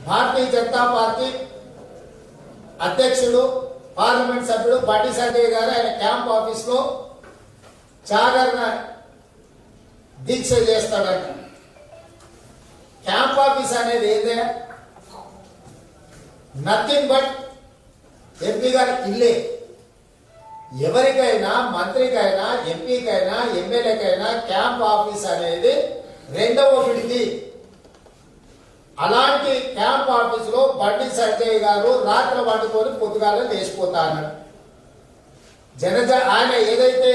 భారతీయ జనతా పార్టీ అధ్యక్షుడు పార్లమెంట్ సభ్యుడు బండి సంజయ్ గారు ఆయన క్యాంప్ ఆఫీస్ లో జాగరణ దీక్ష చేస్తాడంట క్యాంప్ ఆఫీస్ అనేది ఏదే నథింగ్ బట్ ఎంపీ గారి ఇల్లే ఎవరికైనా మంత్రికైనా ఎంపీకైనా ఎమ్మెల్యేకైనా క్యాంప్ ఆఫీస్ అనేది రెండవ విడిది అలాంటి క్యాంప్ ఆఫీస్ లో బండి సంజయ్ గారు రాత్రి వండుకొని పొద్దుగాల లేచిపోతా అన్నాడు జనజ ఆయన ఏదైతే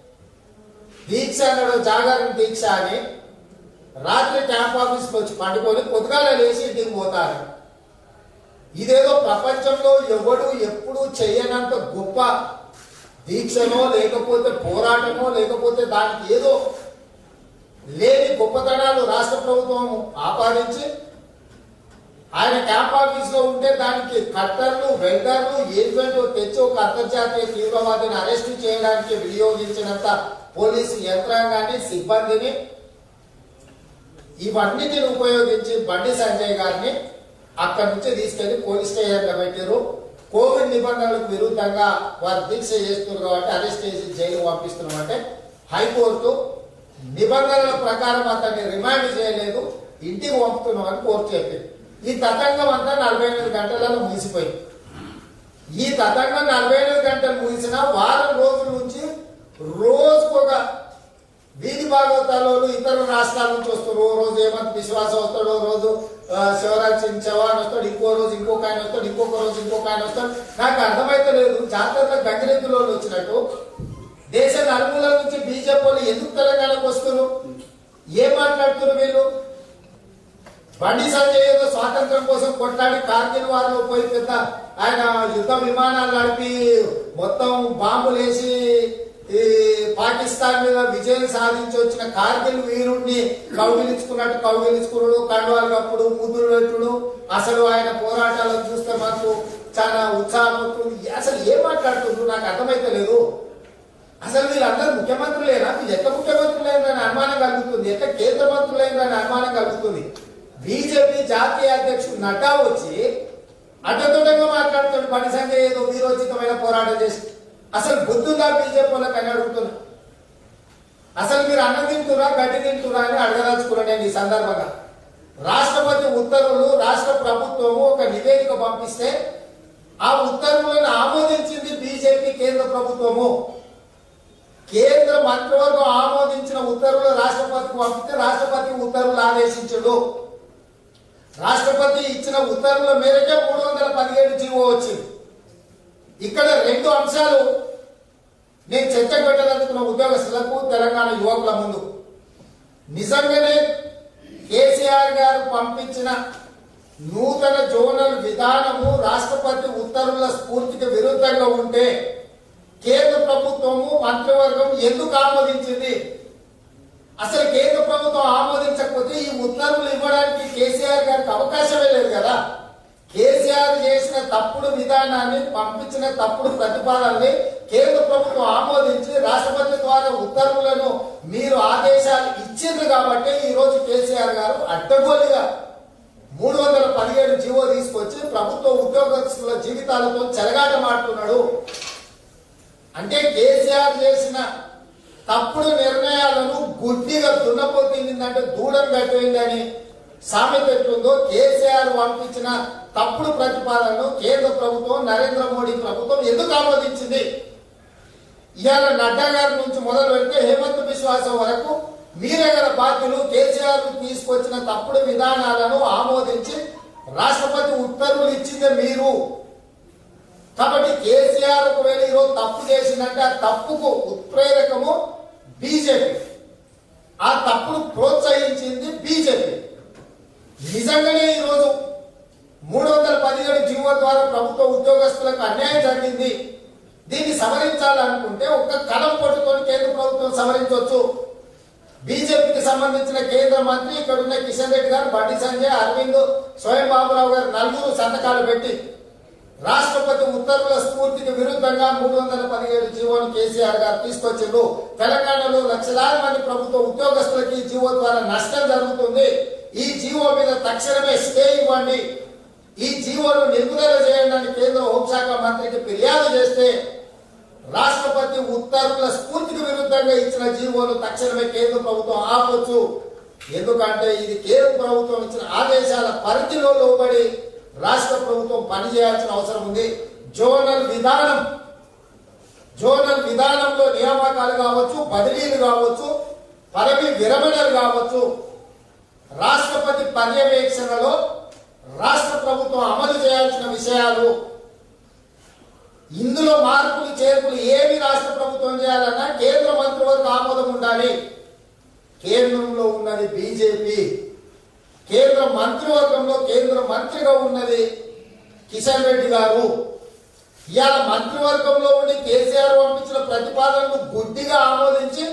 దీక్ష అన్నాడో జాగరణ దీక్ష అని రాత్రి క్యాంప్ ఆఫీస్కి వచ్చి పండుకొని పొద్దుగాల లేచి ఇంటికి పోతారు ఇదేదో ప్రపంచంలో ఎవడు ఎప్పుడు చేయనంత గొప్ప దీక్షనో లేకపోతే పోరాటమో లేకపోతే దానికి ఏదో లేని గొప్పతనాలు రాష్ట్ర ప్రభుత్వం ఆపాదించి ఆయన క్యాంప్ ఆఫీస్ లో ఉంటే దానికి కట్టర్లు వెల్డర్లు ఏజెంట్ తెచ్చి ఒక అంతర్జాతీయ తీవ్రవాదిని అరెస్టు చేయడానికి వినియోగించినంత పోలీసు యంత్రాంగాన్ని సిబ్బందిని ఇవన్నిటిని ఉపయోగించి బండి సంజయ్ గారిని అక్కడి నుంచి తీసుకెళ్లి పోలీస్ స్టేషన్ లో పెట్టారు కోవిడ్ నిబంధనలకు విరుద్ధంగా వారు దీక్ష చేస్తున్నారు కాబట్టి అరెస్ట్ చేసి జైలు పంపిస్తున్నాం అంటే హైకోర్టు నిబంధనల ప్రకారం అతన్ని రిమాండ్ చేయలేదు ఇంటికి పంపుతున్నాం అని కోర్టు చెప్పింది ఈ తతంగం అంతా నలభై ఎనిమిది గంటలలో ముగిసిపోయింది ఈ తతంగం నలభై ఎనిమిది గంటలు ముగిసిన వారం రోజుల నుంచి రోజుకొక వీధి భాగవతాలు ఇతర రాష్ట్రాల నుంచి వస్తారు ఓ రోజు ఏమంత విశ్వాసం వస్తాడు ఓ రోజు ఆ, శివరాజ్ సింగ్ చౌహాన్ వస్తాడు ఇంకో రోజు ఇంకొక ఆయన వస్తాడు ఇంకొక రోజు ఇంకొక ఆయన వస్తాడు నాకు అర్థమైతే లేదు జాతరలో గంగిరెద్దులో వచ్చినట్టు దేశ నలుమూల నుంచి బీజేపీ వాళ్ళు ఎందుకు తెలంగాణకు వస్తున్నారు ఏం మాట్లాడుతున్నారు వీళ్ళు బండి సంజయ్ ఏదో స్వాతంత్రం కోసం కొట్లాడి కార్గిల్ వారిలో పోయి పెద్ద ఆయన యుద్ధ విమానాలు నడిపి మొత్తం బాంబులు వేసి ఈ పాకిస్తాన్ మీద విజయం సాధించి వచ్చిన కార్గిల్ వీరుణ్ణి కౌగిలించుకున్నట్టు కౌగిలించుకున్నాడు కండువాలు కప్పుడు ముద్దులు పెట్టుడు అసలు ఆయన పోరాటాలను చూస్తే మాకు చాలా ఉత్సాహం అవుతుంది అసలు ఏం మాట్లాడుతుండ్రు నాకు అర్థమైతే లేదు అసలు వీళ్ళందరూ ముఖ్యమంత్రులేనా వీళ్ళు ఎట్లా ముఖ్యమంత్రులైందని అనుమానం కలుగుతుంది ఎట్లా కేంద్ర మంత్రులైందని అనుమానం కలుగుతుంది బీజేపీ జాతీయ అధ్యక్షుడు నడ్డా వచ్చి అడ్డదొడ్డంగా మాట్లాడుతాడు బండి సంజయ్ ఏదో వీరోచితమైన పోరాటం చేసి అసలు బుద్ధుందా బీజేపీ వాళ్ళకి అని అడుగుతున్నా అసలు మీరు అన్నం తింటురా గడ్డి తింటురా అని అడగదలుచుకున్నా నేను ఈ సందర్భంగా రాష్ట్రపతి ఉత్తర్వులు రాష్ట్ర ప్రభుత్వము ఒక నివేదిక పంపిస్తే ఆ ఉత్తర్వులను ఆమోదించింది బీజేపీ కేంద్ర ప్రభుత్వము కేంద్ర మంత్రివర్గం ఆమోదించిన ఉత్తర్వులు రాష్ట్రపతికి పంపితే రాష్ట్రపతి ఉత్తర్వులు ఆదేశించడు రాష్ట్రపతి ఇచ్చిన ఉత్తర్వుల మేరకే మూడు వందల పదిహేడు జీవో వచ్చింది ఇక్కడ రెండు అంశాలు నేను చర్చ పెట్టదలుచుకున్న ఉద్యోగస్తులకు తెలంగాణ యువకుల ముందు నిజంగానే కేసీఆర్ గారు పంపించిన నూతన జోనల్ విధానము రాష్ట్రపతి ఉత్తర్వుల స్ఫూర్తికి విరుద్ధంగా ఉంటే కేంద్ర ప్రభుత్వము మంత్రివర్గం ఎందుకు ఆమోదించింది అసలు కేంద్ర ప్రభుత్వం ఆమోదించకపోతే ఈ ఉత్తర్వులు ఇవ్వడానికి కేసీఆర్ గారికి అవకాశమే లేదు కదా కేసీఆర్ చేసిన తప్పుడు విధానాన్ని పంపించిన తప్పుడు ప్రతిపాదనని కేంద్ర ప్రభుత్వం ఆమోదించి రాష్ట్రపతి ద్వారా ఉత్తర్వులను మీరు ఆదేశాలు ఇచ్చింది కాబట్టి ఈ రోజు కేసీఆర్ గారు అడ్డగోలుగా మూడు వందల పదిహేడు జీవో తీసుకొచ్చి ప్రభుత్వ ఉద్యోగస్తుల జీవితాలతో చెలగాటమాడుతున్నాడు అంటే కేసీఆర్ చేసిన తప్పుడు నిర్ణయాలను గుడ్డిగా దున్నపోతిందంటే దూడం కట్టిందని సామెత ఎట్లుందో కేసీఆర్ పంపించిన తప్పుడు ప్రతిపాదనను కేంద్ర ప్రభుత్వం నరేంద్ర మోడీ ప్రభుత్వం ఎందుకు ఆమోదించింది ఇవాళ నడ్డా గారి నుంచి మొదలు పెడితే హేమంత్ విశ్వాసం వరకు మీరే గల బాధ్యులు కేసీఆర్ తీసుకొచ్చిన తప్పుడు విధానాలను ఆమోదించి రాష్ట్రపతి ఉత్తర్వులు ఇచ్చిందే మీరు కాబట్టి కేసీఆర్ ఒకవేళ ఈరోజు తప్పు చేసిందంటే ఆ తప్పుకు ఉత్ప్రేరకము బీజేపీ ఆ తప్పును ప్రోత్సహించింది బీజేపీ నిజంగానే ఈరోజు మూడు వందల పదిహేడు జీవో ద్వారా ప్రభుత్వ ఉద్యోగస్తులకు అన్యాయం జరిగింది దీన్ని సవరించాలనుకుంటే ఒక కలం పట్టుకొని కేంద్ర ప్రభుత్వం సవరించవచ్చు బీజేపీకి సంబంధించిన కేంద్ర మంత్రి ఇక్కడ ఉన్న కిషన్ రెడ్డి గారు బండి సంజయ్ అరవింద్ స్వయం బాబురావు గారు నలుగురు సంతకాలు పెట్టి రాష్ట్రపతి ఉత్తర్వుల స్ఫూర్తికి విరుద్ధంగా మూడు వందల పదిహేడు జీవోను కేసీఆర్ గారు తీసుకొచ్చిండ్రు తెలంగాణలో లక్షలాది మంది ప్రభుత్వ ఉద్యోగస్తులకి ఈ జీవో ద్వారా నష్టం జరుగుతుంది ఈ జీవో మీద తక్షణమే స్టే ఇవ్వండి ఈ జీవోను నిలుపుదల చేయడానికి కేంద్ర హోంశాఖ మంత్రికి ఫిర్యాదు చేస్తే రాష్ట్రపతి ఉత్తర్వుల స్ఫూర్తికి విరుద్ధంగా ఇచ్చిన జీవోను తక్షణమే కేంద్ర ప్రభుత్వం ఆపొచ్చు ఎందుకంటే ఇది కేంద్ర ప్రభుత్వం ఇచ్చిన ఆదేశాల పరిధిలో లోబడి రాష్ట్ర ప్రభుత్వం పనిచేయాల్సిన అవసరం ఉంది జోనల్ విధానం జోనల్ విధానంలో నియామకాలు కావచ్చు బదిలీలు కావచ్చు పదవి విరమణలు కావచ్చు రాష్ట్రపతి పర్యవేక్షణలో రాష్ట్ర ప్రభుత్వం అమలు చేయాల్సిన విషయాలు ఇందులో మార్పులు చేర్పులు ఏమి రాష్ట్ర ప్రభుత్వం చేయాలన్నా కేంద్ర మంత్రివర్గ ఆమోదం ఉండాలి కేంద్రంలో ఉన్నది బీజేపీ కేంద్ర మంత్రివర్గంలో కేంద్ర మంత్రిగా ఉన్నది కిషన్ రెడ్డి గారు ఇవాళ మంత్రివర్గంలో ఉండి కేసీఆర్ పంపించిన ప్రతిపాదనలు గుడ్డిగా ఆమోదించి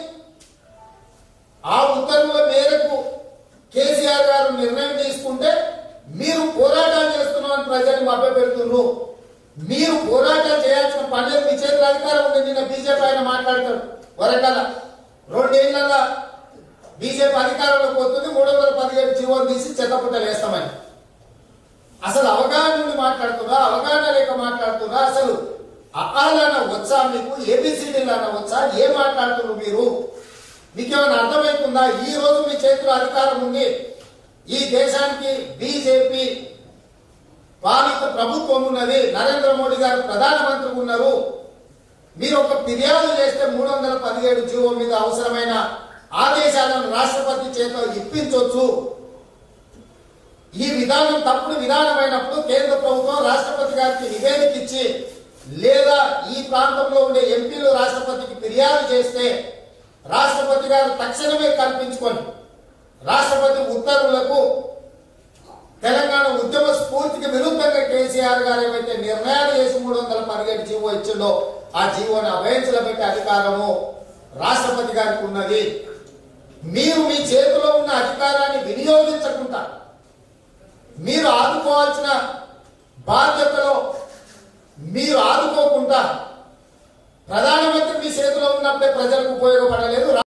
ఆ ఉత్తర్వుల మేరకు కేసీఆర్ గారు నిర్ణయం తీసుకుంటే మీరు పోరాటాలు చేస్తున్నామని ప్రజలు మభ్యపెడుతున్నారు మీరు పోరాటాలు చేయాల్సిన పని మీ చేతుల అధికారం ఉంది నిన్న బీజేపీ ఆయన మాట్లాడతాడు వరంగల్ రెండేళ్ల బీజేపీ అధికారంలోకి పోతుంది మూడు వందల పదిహేడు జీవోలు తీసి చెత్తపుట్టలు వేస్తామని అసలు అవగాహన నుండి మాట్లాడుతున్నా అవగాహన లేక మాట్లాడుతున్నా అసలు అకాలన వచ్చా మీకు ఏబిసిడీలన్న వచ్చా ఏం మాట్లాడుతున్నారు మీరు మీకేమైనా అర్థమవుతుందా ఈ రోజు మీ చేతిలో అధికారం ఉంది ఈ దేశానికి బీజేపీ పాలిత ప్రభుత్వం ఉన్నది నరేంద్ర మోడీ గారు ప్రధానమంత్రి ఉన్నారు మీరు ఒక ఫిర్యాదు చేస్తే మూడు వందల పదిహేడు జీవో మీద అవసరమైన ఆదేశాలను రాష్ట్రపతి చేత ఇప్పించవచ్చు ఈ విధానం తప్పుడు విధానమైనప్పుడు కేంద్ర ప్రభుత్వం రాష్ట్రపతి గారికి నివేదిక ఇచ్చి లేదా ఈ ప్రాంతంలో ఉండే ఎంపీలు రాష్ట్రపతికి ఫిర్యాదు చేస్తే రాష్ట్రపతి గారు తక్షణమే కల్పించుకొని రాష్ట్రపతి ఉత్తర్వులకు తెలంగాణ ఉద్యమ స్ఫూర్తికి విరుద్ధంగా కేసీఆర్ గారు ఏవైతే నిర్ణయాలు చేసి మూడు వందల పదిహేడు జీవో ఇచ్చిండో ఆ జీవోని అభయించలో పెట్టే అధికారము రాష్ట్రపతి గారికి ఉన్నది మీరు మీ చేతిలో ఉన్న అధికారాన్ని వినియోగించకుండా మీరు ఆదుకోవాల్సిన బాధ్యతలో మీరు ఆదుకోకుండా ప్రధానమంత్రి మీ చేతిలో ఉన్నప్పుడే ప్రజలకు ఉపయోగపడలేదు